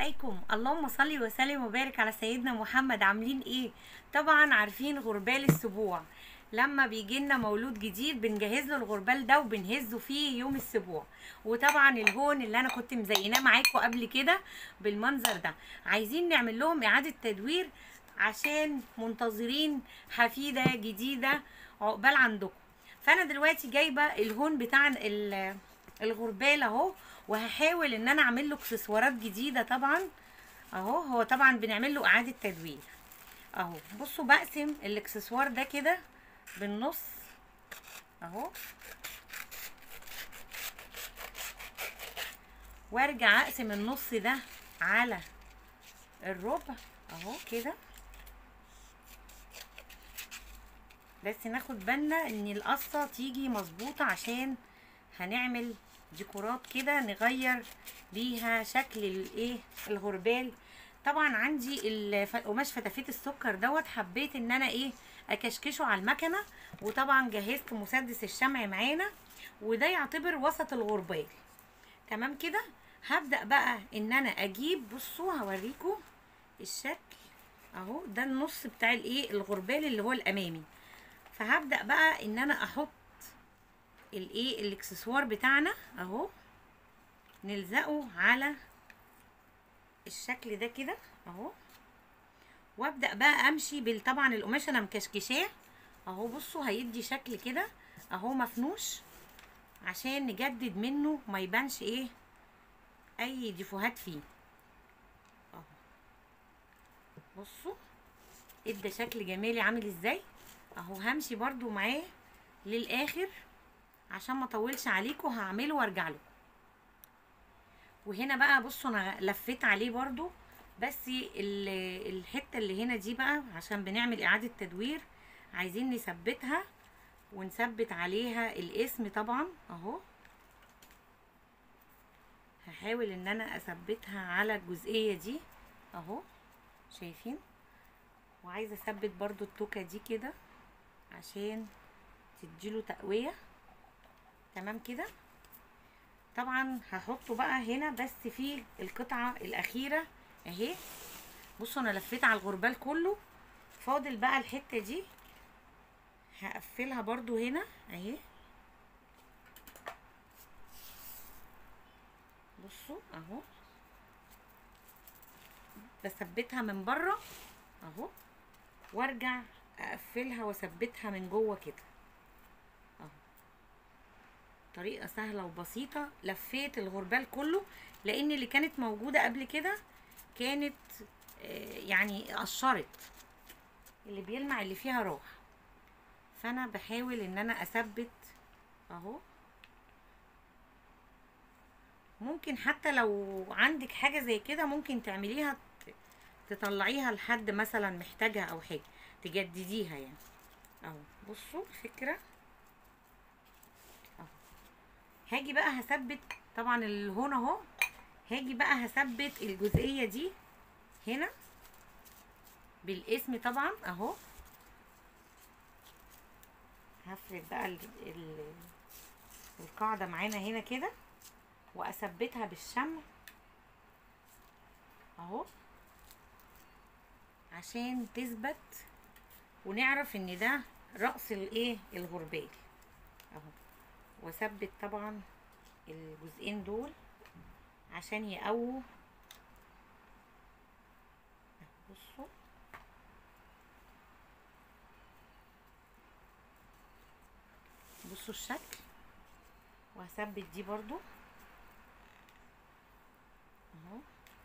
عليكم اللهم صل وسلم وبارك على سيدنا محمد عاملين ايه طبعا عارفين غربال السبوع لما بيجي لنا مولود جديد بنجهز له الغربال ده وبنهزه فيه يوم السبوع وطبعا الهون اللي انا كنت مزيناه معاكم قبل كده بالمنظر ده عايزين نعمل لهم اعاده تدوير عشان منتظرين حفيده جديده عقبال عندكم فانا دلوقتي جايبه الهون بتاع ال- الغربال اهو وهحاول ان انا اعمل له اكسسوارات جديده طبعا اهو هو طبعا بنعمل له اعاده تدوير اهو بصوا بقسم الاكسسوار ده كده بالنص اهو وارجع اقسم النص ده على الربع اهو كده بس ناخد بالنا ان القصه تيجي مظبوطه عشان هنعمل ديكورات كده نغير بيها شكل الايه الغربال طبعا عندي الف- قماش فتافيت السكر دوت حبيت ان انا ايه اكشكشه على المكنه وطبعا جهزت مسدس الشمع معانا وده يعتبر وسط الغربال تمام كده هبدا بقى ان انا اجيب بصوا هوريكم الشكل اهو ده النص بتاع الايه الغربال اللي هو الامامي فهبدا بقى ان انا احط الايه الاكسسوار بتاعنا اهو نلزقه على الشكل ده كده اهو وابدا بقى امشي بال طبعا القماش انا مكشكشاه اهو بصوا هيدي شكل كده اهو مفنوش عشان نجدد منه ما يبانش ايه اي ديفوهات فيه اهو بصوا ادى شكل جمالي عامل ازاي اهو همشي برضو معاه للاخر عشان ما اطولش عليكم هعمله وارجع لكم وهنا بقى بصوا انا لفيت عليه برضو بس ال- الحته اللي هنا دي بقى عشان بنعمل اعاده تدوير عايزين نثبتها ونثبت عليها الاسم طبعا اهو هحاول ان انا اثبتها على الجزئيه دي اهو شايفين وعايزه اثبت برضو التوكه دي كده عشان تديله تقويه تمام كده طبعا هحطه بقى هنا بس في القطعه الاخيره اهي بصوا انا لفيت على الغربال كله فاضل بقى الحته دي هقفلها برضو هنا اهي بصوا اهو بثبتها من بره اهو وارجع اقفلها واثبتها من جوه كده اهو طريقه سهله وبسيطه لفيت الغربال كله لان اللي كانت موجوده قبل كده كانت آه، يعني قشرت اللي بيلمع اللي فيها راح فانا بحاول ان انا اثبت اهو ممكن حتى لو عندك حاجه زي كده ممكن تعمليها ت- تطلعيها لحد مثلا محتاجها او حاجه تجدديها يعني اهو بصوا الفكره اهو هاجي بقى هثبت طبعا الهون اهو هاجي بقى هثبت الجزئيه دي هنا بالاسم طبعا اهو هفرد بقى ال ال القاعده معانا هنا كده واثبتها بالشمع اهو عشان تثبت ونعرف ان ده رأس الايه الغربال اهو واثبت طبعا الجزئين دول عشان يقووا بصوا بصوا الشكل وهثبت دي برضو اهو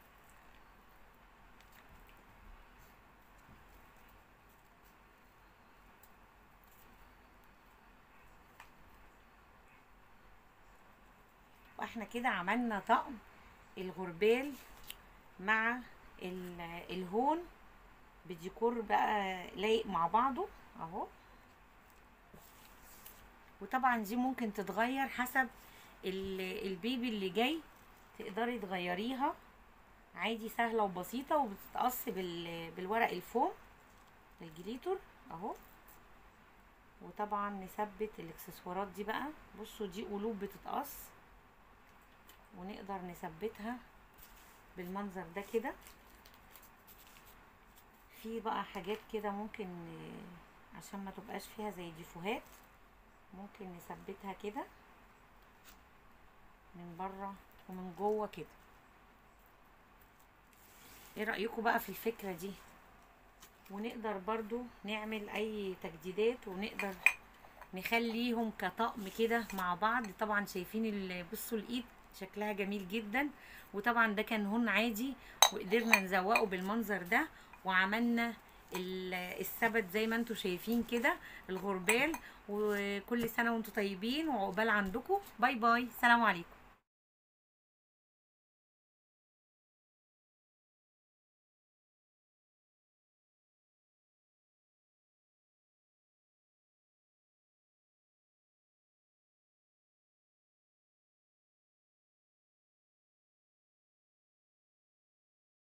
واحنا كده عملنا طقم الغربال مع ال- الهون بديكور بقى لايق مع بعضه اهو وطبعا دي ممكن تتغير حسب ال- البيبي اللي جاي تقدري تغيريها عادي سهلة وبسيطة وبتتقص بال- بالورق الفوم الجليتر اهو وطبعا نثبت الاكسسوارات دي بقى بصوا دي قلوب بتتقص ونقدر نثبتها بالمنظر ده كده في بقى حاجات كده ممكن آه، عشان ما تبقاش فيها زي ديفوهات ممكن نثبتها كده من بره ومن جوه كده ايه رأيكم بقى في الفكرة دي ونقدر برضو نعمل اي تجديدات ونقدر نخليهم كطقم كده مع بعض طبعا شايفين ال- بصوا الايد شكلها جميل جدا وطبعا ده كان هون عادي وقدرنا نزوقه بالمنظر ده وعملنا ال- السبت زي ما انتم شايفين كده الغربال وكل سنه وانتم طيبين وعقبال عندكم باي باي سلام عليكم